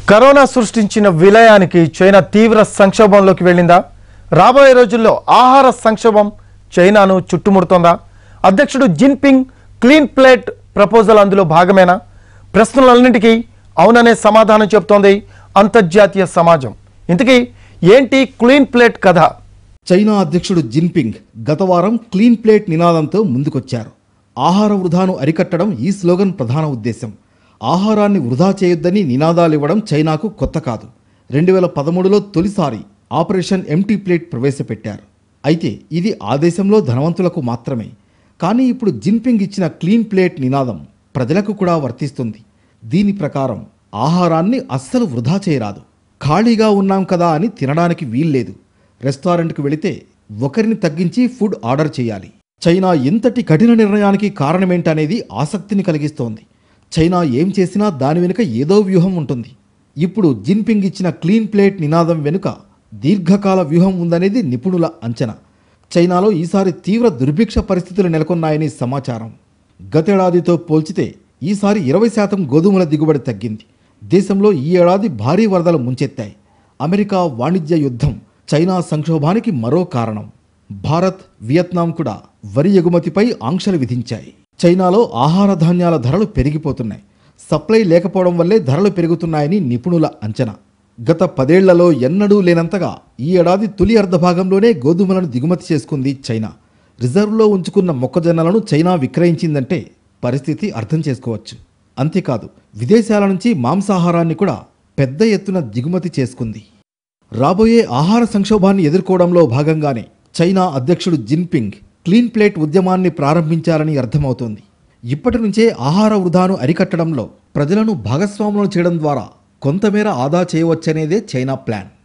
corona సృష్టించిన విలయానికి China తీవ్ర సంక్షోభంలోకి వెళ్ళిందా రాబోయే రోజుల్లో ఆహార సంక్షోభం చైనాను చుట్టుముడుతోందా అధ్యక్షుడు జిన్పింగ్ క్లీన్ ప్లేట్ ప్రపోజల్ అందులో భాగమేనా ప్రశ్నలన్నింటికీ అవుననే సమాధానం చెబుతోంది అంతర్జాతీయ సమాజం ఇంతకీ ఏంటి క్లీన్ ప్లేట్ కథ చైనా అధ్యక్షుడు జిన్పింగ్ గత వారం క్లీన్ ప్లేట్ నినాదంతో ముందుకొచ్చారు ఆహార వృధాను అరికట్టడం ఈ స్లోగన్ ప్రధాన ఉద్దేశం ఆహారాన్ని వృధా చేయొద్దని నినాదాలు ఇవ్వడం చైనాకు కొత్త కాదు రెండు వేల పదమూడులో తొలిసారి ఆపరేషన్ ఎంటీ ప్లేట్ ప్రవేశపెట్టారు అయితే ఇది ఆ దేశంలో ధనవంతులకు మాత్రమే కానీ ఇప్పుడు జిన్పింగ్ ఇచ్చిన క్లీన్ ప్లేట్ నినాదం ప్రజలకు కూడా వర్తిస్తుంది దీని ప్రకారం ఆహారాన్ని అస్సలు వృధా చేయరాదు ఖాళీగా ఉన్నాం కదా అని తినడానికి వీల్లేదు రెస్టారెంట్కి వెళితే ఒకరిని తగ్గించి ఫుడ్ ఆర్డర్ చేయాలి చైనా ఇంతటి కఠిన నిర్ణయానికి కారణమేంటనేది ఆసక్తిని కలిగిస్తోంది చైనా ఏం చేసినా దాని వెనుక ఏదో వ్యూహం ఉంటుంది ఇప్పుడు జిన్పింగ్ ఇచ్చిన క్లీన్ ప్లేట్ నినాదం వెనుక దీర్ఘకాల వ్యూహం ఉందనేది నిపుణుల అంచనా చైనాలో ఈసారి తీవ్ర దుర్భిక్ష పరిస్థితులు నెలకొన్నాయని సమాచారం గతేడాదితో పోల్చితే ఈసారి ఇరవై శాతం గోధుమల దిగుబడి తగ్గింది దేశంలో ఈ ఏడాది భారీ వరదలు ముంచెత్తాయి అమెరికా వాణిజ్య యుద్ధం చైనా సంక్షోభానికి మరో కారణం భారత్ వియత్నాం కూడా వరి ఎగుమతిపై ఆంక్షలు విధించాయి చైనాలో ఆహార ధాన్యాల ధరలు పెరిగిపోతున్నాయి సప్లై లేకపోవడం వల్లే ధరలు పెరుగుతున్నాయని నిపుణుల అంచనా గత పదేళ్లలో ఎన్నడూ లేనంతగా ఈ ఏడాది తొలి అర్ధభాగంలోనే గోధుమలను దిగుమతి చేసుకుంది చైనా రిజర్వ్లో ఉంచుకున్న మొక్కజొన్నలను చైనా విక్రయించిందంటే పరిస్థితి అర్థం చేసుకోవచ్చు అంతేకాదు విదేశాల నుంచి మాంసాహారాన్ని కూడా పెద్ద ఎత్తున దిగుమతి చేసుకుంది రాబోయే ఆహార సంక్షోభాన్ని ఎదుర్కోవడంలో భాగంగానే చైనా అధ్యక్షుడు జిన్పింగ్ క్లీన్ ప్లేట్ ఉద్యమాన్ని ప్రారంభించారని అర్థమవుతోంది ఇప్పటి నుంచే ఆహార వృధాను అరికట్టడంలో ప్రజలను భాగస్వాములను చేయడం ద్వారా కొంతమేర ఆదా చేయవచ్చనేదే చైనా ప్లాన్